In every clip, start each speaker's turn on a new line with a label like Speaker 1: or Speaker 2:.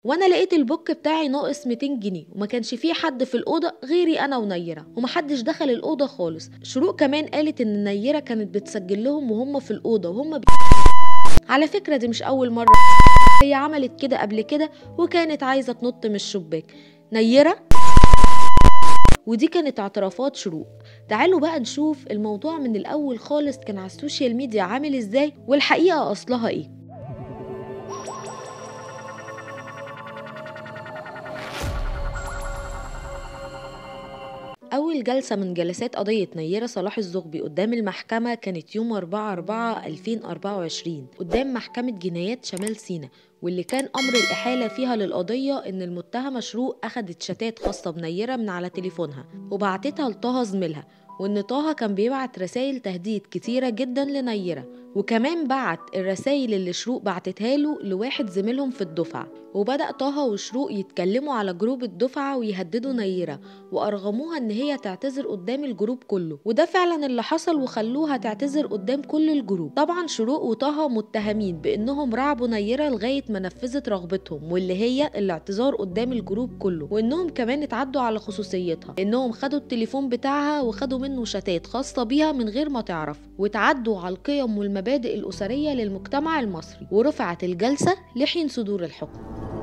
Speaker 1: وانا لقيت البوك بتاعي ناقص 200 جنيه وما كانش فيه حد في الاوضه غيري انا ونيره ومحدش دخل الاوضه خالص شروق كمان قالت ان نيره كانت بتسجل لهم وهم في الاوضه وهم بي... على فكره دي مش اول مره هي عملت كده قبل كده وكانت عايزه تنط من الشباك نيره ودي كانت اعترافات شروق تعالوا بقى نشوف الموضوع من الاول خالص كان على السوشيال ميديا عامل ازاي والحقيقه اصلها ايه أول جلسة من جلسات قضية نيرة صلاح الزغبي قدام المحكمة كانت يوم 4 4 2024 قدام محكمة جنايات شمال سينا واللي كان أمر الإحالة فيها للقضية إن المتهمة شروق أخدت شتات خاصة بنيرة من على تليفونها وبعتتها لطه زميلها وإن طه كان بيبعت رسائل تهديد كتيرة جدا لنيرة وكمان بعت الرسائل اللي شروق بعتتها له لواحد زميلهم في الدفعة وبدأ طه وشروق يتكلموا على جروب الدفعة ويهددوا نيرة وأرغموها إن هي تعتذر قدام الجروب كله وده فعلا اللي حصل وخلوها تعتذر قدام كل الجروب طبعا شروق وطه متهمين بإنهم رعبوا نيرة لغاية ما نفذت رغبتهم واللي هي الاعتذار قدام الجروب كله وإنهم كمان اتعدوا على خصوصيتها إنهم خدوا التليفون بتاعها وخدوا منه شتات خاصة بيها من غير ما تعرف وتعدوا على القيم والمبادئ الأسرية للمجتمع المصري ورفعت الجلسة لحين صدور الحكم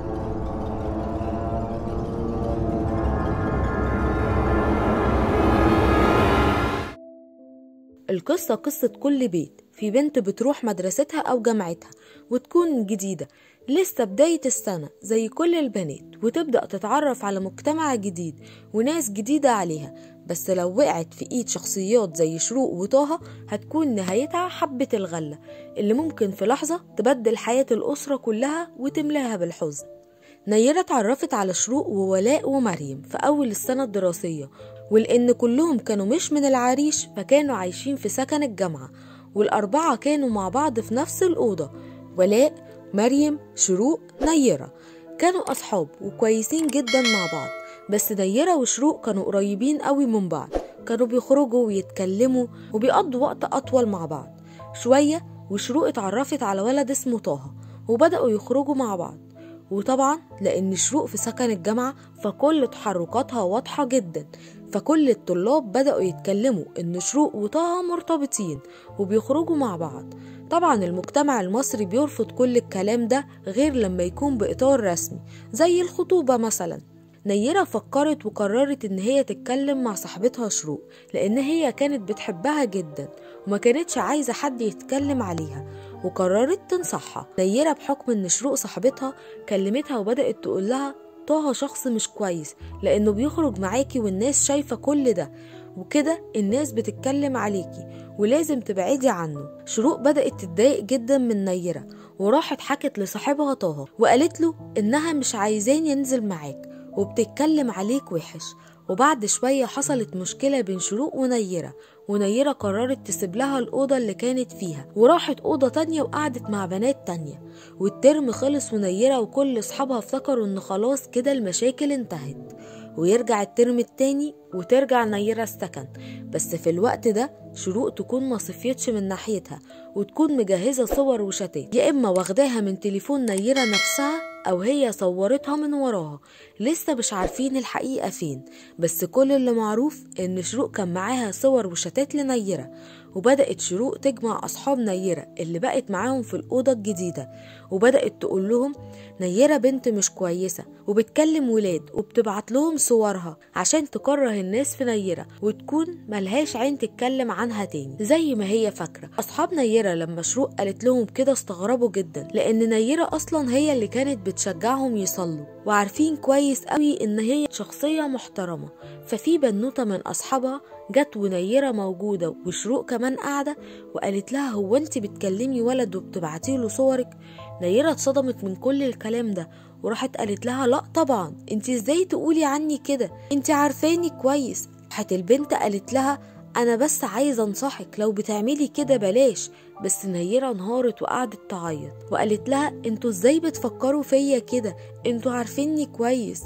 Speaker 1: القصة قصة كل بيت في بنت بتروح مدرستها أو جامعتها وتكون جديدة لسه بداية السنة زي كل البنات وتبدأ تتعرف على مجتمع جديد وناس جديدة عليها بس لو وقعت في ايد شخصيات زي شروق وطه هتكون نهايتها حبة الغلة اللي ممكن في لحظة تبدل حياة الأسرة كلها وتملاها بالحزن نيرة اتعرفت على شروق وولاء ومريم في أول السنة الدراسية ولأن كلهم كانوا مش من العريش فكانوا عايشين في سكن الجامعة والأربعة كانوا مع بعض في نفس الأوضة ولاء مريم شروق نيرة كانوا أصحاب وكويسين جدا مع بعض بس نيرة وشروق كانوا قريبين قوي من بعض كانوا بيخرجوا ويتكلموا وبيقضوا وقت أطول مع بعض شوية وشروق اتعرفت على ولد اسمه طه وبدأوا يخرجوا مع بعض وطبعا لأن شروق في سكن الجامعة فكل تحركاتها واضحة جدا فكل الطلاب بدأوا يتكلموا إن شروق وطه مرتبطين وبيخرجوا مع بعض طبعا المجتمع المصري بيرفض كل الكلام ده غير لما يكون بإطار رسمي زي الخطوبة مثلا نيرة فكرت وقررت إن هي تتكلم مع صاحبتها شروق لأن هي كانت بتحبها جدا وما كانتش عايزة حد يتكلم عليها وقررت تنصحها نيرة بحكم إن شروق صاحبتها كلمتها وبدأت تقول لها طه شخص مش كويس لأنه بيخرج معاكي والناس شايفة كل ده وكده الناس بتتكلم عليكي ولازم تبعدي عنه شروق بدأت تتضايق جدا من نيرة وراحت حكت لصاحبها طه وقالت له إنها مش عايزاني ينزل معاك وبتتكلم عليك وحش وبعد شوية حصلت مشكلة بين شروق ونيرة ونيرة قررت تسيب لها الأوضة اللي كانت فيها وراحت أوضة تانية وقعدت مع بنات تانية والترم خلص ونيرة وكل أصحابها افتكروا إن خلاص كده المشاكل انتهت ويرجع الترم التاني وترجع نيرة السكن بس في الوقت ده شروق تكون ما صفيتش من ناحيتها وتكون مجهزة صور وشتات يا إما واخداها من تليفون نيرة نفسها أو هي صورتها من وراها لسه مش عارفين الحقيقة فين بس كل اللي معروف إن شروق كان معاها صور وشتات لنيرة وبدأت شروق تجمع أصحاب نيرة اللي بقت معاهم في الأوضة الجديدة وبدأت تقول لهم نيرة بنت مش كويسة وبتكلم ولاد وبتبعت لهم صورها عشان تكره الناس في نيرة وتكون ملهاش عين تتكلم عنها تاني زي ما هي فاكرة أصحاب نيرة لما شروق قالت لهم كده استغربوا جدا لأن نيرة أصلا هي اللي كانت بتشجعهم يصلوا وعارفين كويس قوي إن هي شخصية محترمة ففي بنوتة من أصحابها جت ونيرة موجودة وشروق كمان قاعدة وقالت لها هو انت بتكلمي ولد وبتبعتي له صورك نيرة اتصدمت من كل الكلام ده وراحت قالت لها لا طبعا انت ازاي تقولي عني كده انت عارفاني كويس راحت البنت قالت لها انا بس عايزه انصحك لو بتعملي كده بلاش بس نيرة انهارت وقعدت تعيط وقالت لها انتوا ازاي بتفكروا فيا كده انتوا عارفيني كويس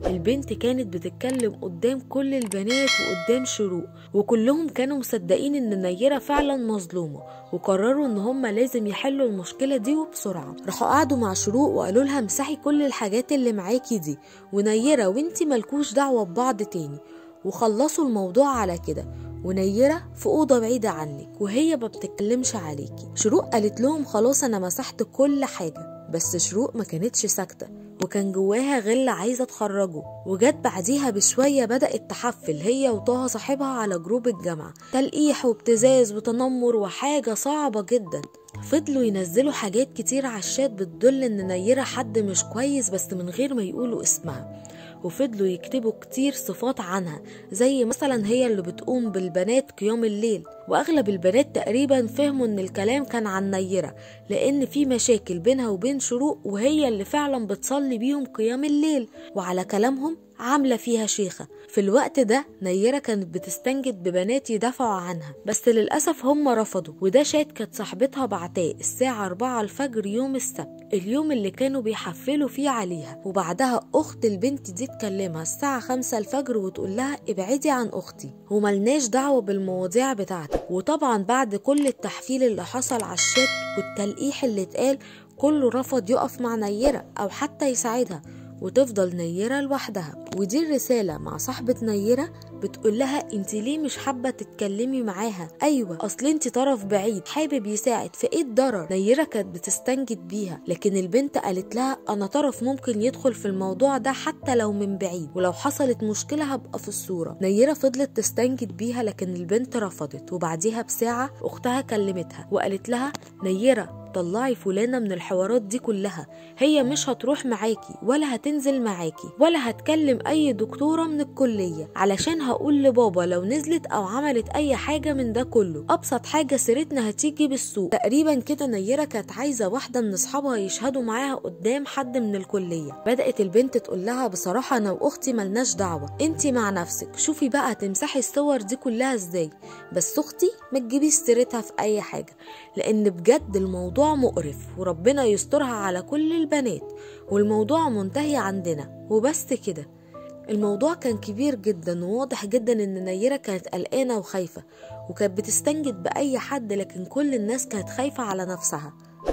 Speaker 1: البنت كانت بتتكلم قدام كل البنات وقدام شروق وكلهم كانوا مصدقين ان نيرة فعلا مظلومة وقرروا ان هما لازم يحلوا المشكلة دي وبسرعة راحوا قعدوا مع شروق وقالوا لها امسحي كل الحاجات اللي معاكي دي ونيرة وانتي ملكوش دعوة ببعض تاني وخلصوا الموضوع على كده ونيرة في أوضة بعيدة عنك وهي ما بتتكلمش عليكي شروق قالت لهم خلاص أنا مسحت كل حاجة بس شروق ما كانتش ساكتة وكان جواها غل عايزة تخرجه وجت بعديها بشوية بدأت تحفل هي وطه صاحبها على جروب الجامعة تلقيح وابتزاز وتنمر وحاجة صعبة جدا فضلوا ينزلوا حاجات كتير على الشات بتدل ان نيرة حد مش كويس بس من غير ما يقولوا اسمها وفضلوا يكتبوا كتير صفات عنها زي مثلا هي اللي بتقوم بالبنات قيام الليل واغلب البنات تقريبا فهموا ان الكلام كان عن نيرة لان في مشاكل بينها وبين شروق وهي اللي فعلا بتصلي بيهم قيام الليل وعلى كلامهم عاملة فيها شيخة في الوقت ده نيرة كانت بتستنجد ببنات يدافعوا عنها بس للأسف هم رفضوا وده شات كانت صاحبتها بعتاه الساعة 4 الفجر يوم السبت اليوم اللي كانوا بيحفلوا فيه عليها وبعدها أخت البنت دي تكلمها الساعة 5 الفجر وتقول لها ابعدي عن أختي وملناش دعوة بالمواضيع بتاعتك وطبعا بعد كل التحفيل اللي حصل على الشات والتلقيح اللي اتقال كله رفض يقف مع نيرة أو حتى يساعدها وتفضل نيرة لوحدها ودي الرسالة مع صاحبة نيرة بتقول لها انت ليه مش حابة تتكلمي معاها ايوه اصل انت طرف بعيد حابب يساعد في ايه الضرر نيرة كانت بتستنجد بيها لكن البنت قالت لها انا طرف ممكن يدخل في الموضوع ده حتى لو من بعيد ولو حصلت مشكلة هبقى في الصورة نيرة فضلت تستنجد بيها لكن البنت رفضت وبعديها بساعة اختها كلمتها وقالت لها نيرة طلعي فلانة من الحوارات دي كلها هي مش هتروح معاكي ولا هتنزل معاكي ولا هتكلم أي دكتورة من الكلية علشان هقول لبابا لو نزلت أو عملت أي حاجة من ده كله أبسط حاجة سيرتنا هتيجي بالسوق تقريبا كده نيرة كانت عايزة واحدة من أصحابها يشهدوا معاها قدام حد من الكلية بدأت البنت تقول لها بصراحة أنا وأختي ملناش دعوة أنتي مع نفسك شوفي بقى هتمسحي الصور دي كلها إزاي بس أختي ما تجيبيش سيرتها في أي حاجة لأن بجد الموضوع الموضوع مقرف وربنا يسترها على كل البنات والموضوع منتهي عندنا وبس كده الموضوع كان كبير جدا وواضح جدا ان نيرة كانت قلقانة وخايفة وكانت بتستنجد بأي حد لكن كل الناس كانت خايفة على نفسها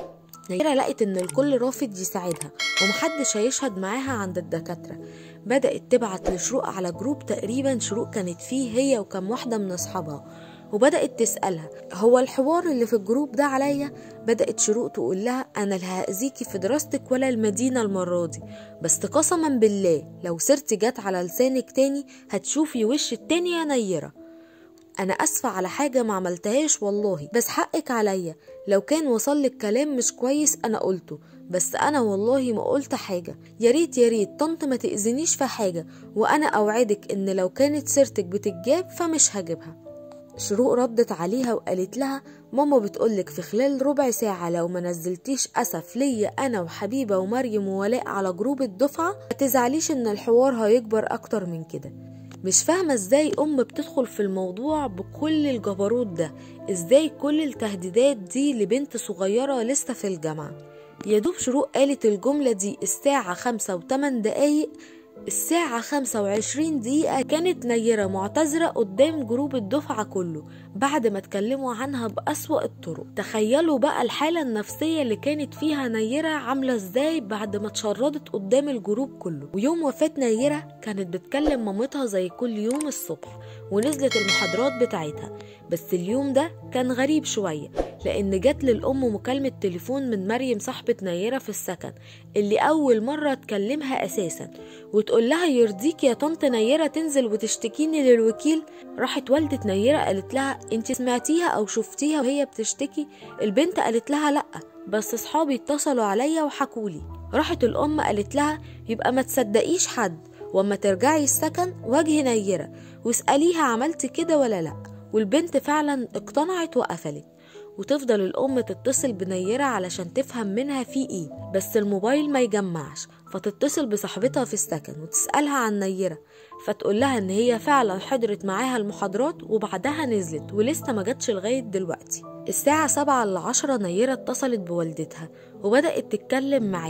Speaker 1: نيرة لقت ان الكل رافض يساعدها ومحدش هيشهد معاها عند الدكاترة بدأت تبعت لشروق على جروب تقريبا شروق كانت فيه هي وكم واحدة من أصحابها وبدأت تسألها هو الحوار اللي في الجروب ده عليا بدأت شروق تقول لها أنا لا هأذيكي في دراستك ولا المدينة المرة دي بس قسما بالله لو سرتي جت على لسانك تاني هتشوفي وش التاني يا نيرة أنا أسفة على حاجة ما عملتهاش والله بس حقك عليا لو كان وصلك كلام مش كويس أنا قلته بس أنا والله ما قلت حاجة يا ريت يا ريت طنط ما تأذنيش في حاجة وأنا أوعدك إن لو كانت سيرتك بتتجاب فمش هجيبها شروق ردت عليها وقالت لها ماما بتقولك في خلال ربع ساعة لو ما نزلتيش أسف ليا أنا وحبيبة ومريم وولاء على جروب الدفعة ما تزعليش إن الحوار هيكبر أكتر من كده مش فاهمة ازاي أم بتدخل في الموضوع بكل الجبروت ده ازاي كل التهديدات دي لبنت صغيرة لسه في الجامعة يا دوب شروق قالت الجملة دي الساعة خمسة وتمن دقايق الساعة 25 دقيقة كانت نيرة معتذرة قدام جروب الدفعة كله بعد ما اتكلموا عنها بأسوأ الطرق تخيلوا بقى الحالة النفسية اللي كانت فيها نيرة عاملة ازاي بعد ما اتشردت قدام الجروب كله ويوم وفاة نيرة كانت بتكلم مامتها زي كل يوم الصبح ونزلت المحاضرات بتاعتها بس اليوم ده كان غريب شوية لأن جات للأم مكالمة تليفون من مريم صاحبة نيرة في السكن اللي أول مرة تكلمها أساسا وتقول لها يرضيك يا طنط نيرة تنزل وتشتكيني للوكيل راحت والدة نيرة قالت لها انت سمعتيها أو شفتيها وهي بتشتكي البنت قالت لها لأ بس صحابي اتصلوا عليا وحكولي راحت الأم قالت لها يبقى ما تصدقيش حد وأما ترجعي السكن واجهي نيرة واسأليها عملت كده ولا لأ والبنت فعلا اقتنعت وقفلت وتفضل الأم تتصل بنيرة علشان تفهم منها في ايه بس الموبايل ما يجمعش فتتصل بصاحبتها في السكن وتسألها عن نيرة فتقول لها ان هي فعلا حضرت معاها المحاضرات وبعدها نزلت ولسه ما جاتش لغاية دلوقتي الساعة سبعة إلا عشرة نيرة اتصلت بوالدتها وبدأت تتكلم معاها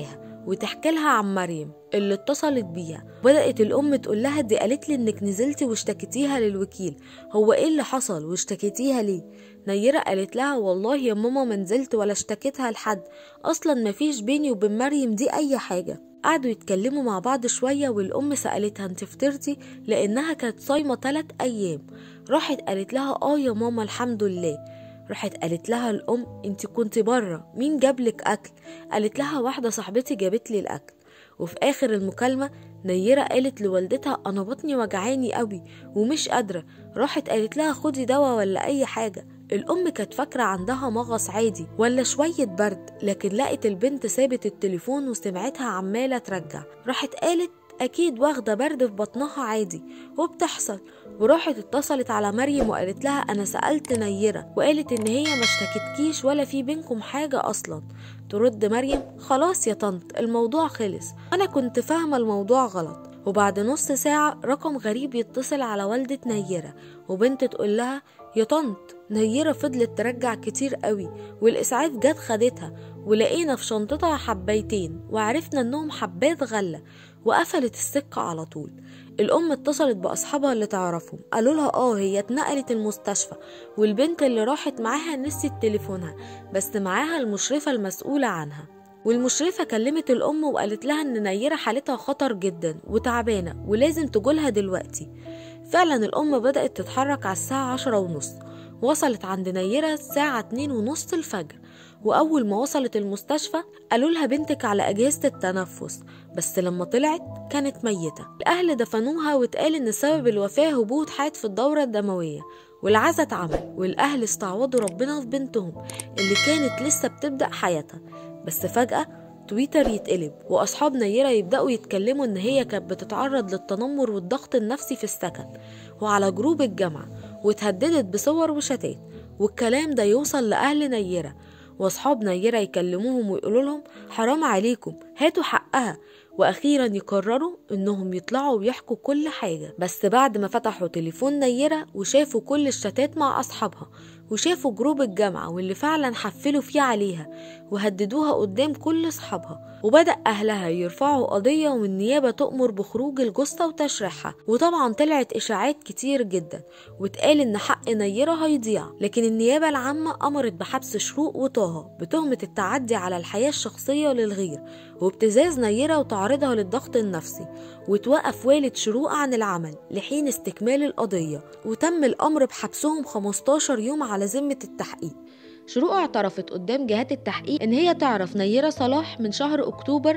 Speaker 1: وتحكي لها عن مريم اللي اتصلت بيها بدأت الأم تقول لها دي قالت لي إنك نزلتي واشتكيتيها للوكيل هو إيه اللي حصل واشتكيتيها ليه نيرة قالت لها والله يا ماما ما نزلت ولا اشتكيتها لحد أصلا مفيش بيني وبين مريم دي أي حاجة قعدوا يتكلموا مع بعض شوية والأم سألتها انت فطرتي لأنها كانت صايمة تلات أيام راحت قالت لها اه يا ماما الحمد لله راحت قالت لها الأم انت كنت بره مين جابلك أكل قالت لها واحدة صاحبتي جابت لي الأكل وفي آخر المكالمة نيرة قالت لوالدتها أنا بطني وجعاني قوي ومش قادرة راحت قالت لها خدي دواء ولا أي حاجة الأم كانت فاكرة عندها مغص عادي ولا شوية برد لكن لقت البنت سابت التليفون وسمعتها عمالة ترجع راحت قالت أكيد واخدة برد في بطنها عادي وبتحصل وراحت اتصلت على مريم وقالت لها أنا سألت نيرة وقالت إن هي ما اشتكتكيش ولا في بينكم حاجة أصلا ترد مريم خلاص يا طنط الموضوع خلص أنا كنت فاهمة الموضوع غلط وبعد نص ساعة رقم غريب يتصل على والدة نيرة وبنت تقول لها يا طنط نيرة فضلت ترجع كتير قوي والإسعاف جت خدتها ولقينا في شنطتها حبايتين وعرفنا إنهم حبات غلة وقفلت السكة على طول الأم اتصلت بأصحابها اللي تعرفهم قالوا لها آه هي اتنقلت المستشفى والبنت اللي راحت معاها نسيت تليفونها بس معاها المشرفة المسؤولة عنها والمشرفة كلمت الأم وقالت لها إن نيرة حالتها خطر جدا وتعبانة ولازم تجولها دلوقتي فعلا الأم بدأت تتحرك على الساعة عشرة ونص وصلت عند نيرة الساعة اتنين ونص الفجر وأول ما وصلت المستشفى قالوا لها بنتك على أجهزة التنفس بس لما طلعت كانت ميتة الأهل دفنوها واتقال إن سبب الوفاة هبوط حاد في الدورة الدموية والعزا اتعمل والأهل استعوضوا ربنا في بنتهم اللي كانت لسه بتبدأ حياتها بس فجأة تويتر يتقلب وأصحاب نيرة يبدأوا يتكلموا إن هي كانت بتتعرض للتنمر والضغط النفسي في السكن وعلى جروب الجامعة واتهددت بصور وشتات والكلام ده يوصل لأهل نيرة واصحاب نيرة يكلموهم ويقولوا لهم حرام عليكم هاتوا حقها واخيرا يقرروا انهم يطلعوا ويحكوا كل حاجه بس بعد ما فتحوا تليفون نيره وشافوا كل الشتات مع اصحابها وشافوا جروب الجامعة واللي فعلا حفلوا فيه عليها وهددوها قدام كل أصحابها وبدأ أهلها يرفعوا قضية والنيابة تؤمر بخروج الجثة وتشريحها وطبعا طلعت إشاعات كتير جدا واتقال إن حق نيرة هيضيع لكن النيابة العامة أمرت بحبس شروق وطه بتهمة التعدي على الحياة الشخصية للغير وابتزاز نيرة وتعرضها للضغط النفسي وتوقف والد شروق عن العمل لحين استكمال القضية وتم الأمر بحبسهم 15 يوم على ذمة التحقيق شروق اعترفت قدام جهات التحقيق ان هي تعرف نيرة صلاح من شهر اكتوبر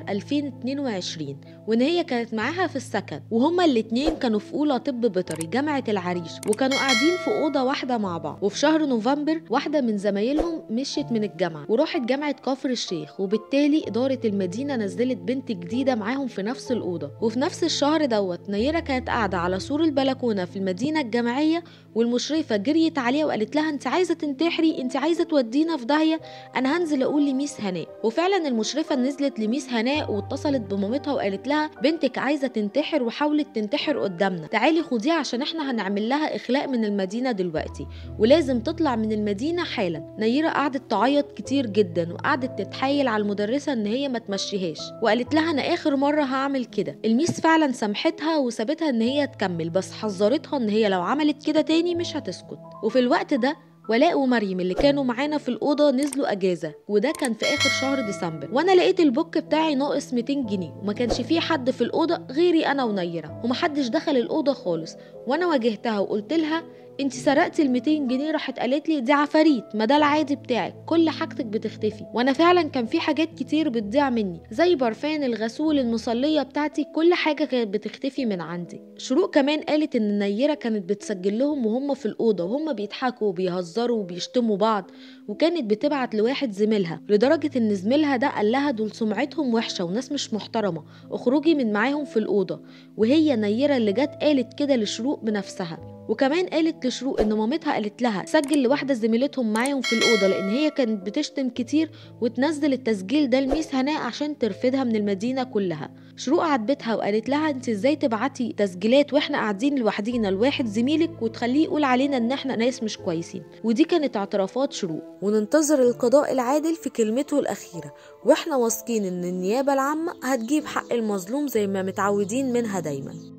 Speaker 1: 2022 وان هي كانت معاها في السكن وهما الاتنين كانوا في اولى طب بيطري جامعة العريش وكانوا قاعدين في اوضة واحدة مع بعض وفي شهر نوفمبر واحدة من زمايلهم مشيت من الجامعة وراحت جامعة كفر الشيخ وبالتالي ادارة المدينة نزلت بنت جديدة معاهم في نفس الاوضة وفي نفس الشهر دوت نيرة كانت قاعدة على سور البلكونة في المدينة الجامعية والمشرفة جريت عليها وقالت لها انت عايزة تنتحري انت عايزة تودينا في داهية انا هنزل اقول لميس هناء وفعلا المشرفة نزلت لميس هناء واتصلت بمامتها وقالت لها بنتك عايزة تنتحر وحاولت تنتحر قدامنا تعالي خديها عشان احنا هنعمل لها اخلاء من المدينة دلوقتي ولازم تطلع من المدينة حالا نيرة قعدت تعيط كتير جدا وقعدت تتحايل على المدرسة ان هي ما تمشيهاش وقالت لها انا اخر مرة هعمل كده الميس فعلا سامحتها وسابتها ان هي تكمل بس حذرتها ان هي لو عملت كده تاني مش هتسكت وفي الوقت ده ولاء ومريم اللي كانوا معانا في الأوضة نزلوا أجازة وده كان في آخر شهر ديسمبر وأنا لقيت البوك بتاعي ناقص 200 جنيه وما كانش فيه حد في الأوضة غيري أنا ونيرة ومحدش دخل الأوضة خالص وأنا واجهتها وقلت لها انت سرقتي ال 200 جنيه راحت قالت لي دي عفاريت ما ده العادي بتاعك كل حاجتك بتختفي وانا فعلا كان في حاجات كتير بتضيع مني زي برفان الغسول المصليه بتاعتي كل حاجه كانت بتختفي من عندي شروق كمان قالت ان نيره كانت بتسجل لهم وهم في الاوضه وهم بيضحكوا وبيهزروا وبيشتموا بعض وكانت بتبعت لواحد زميلها لدرجه ان زميلها ده قال لها دول سمعتهم وحشه وناس مش محترمه اخرجي من معاهم في الاوضه وهي نيره اللي جت قالت كده لشروق بنفسها وكمان قالت لشروق ان مامتها قالت لها سجل لواحده زميلتهم معاهم في الاوضه لان هي كانت بتشتم كتير وتنزل التسجيل ده لميس هناء عشان ترفدها من المدينه كلها شروق عاتبتها وقالت لها انت ازاي تبعتي تسجيلات واحنا قاعدين لوحدينا لواحد زميلك وتخليه يقول علينا ان احنا ناس مش كويسين ودي كانت اعترافات شروق وننتظر القضاء العادل في كلمته الاخيره واحنا واثقين ان النيابه العامه هتجيب حق المظلوم زي ما متعودين منها دايما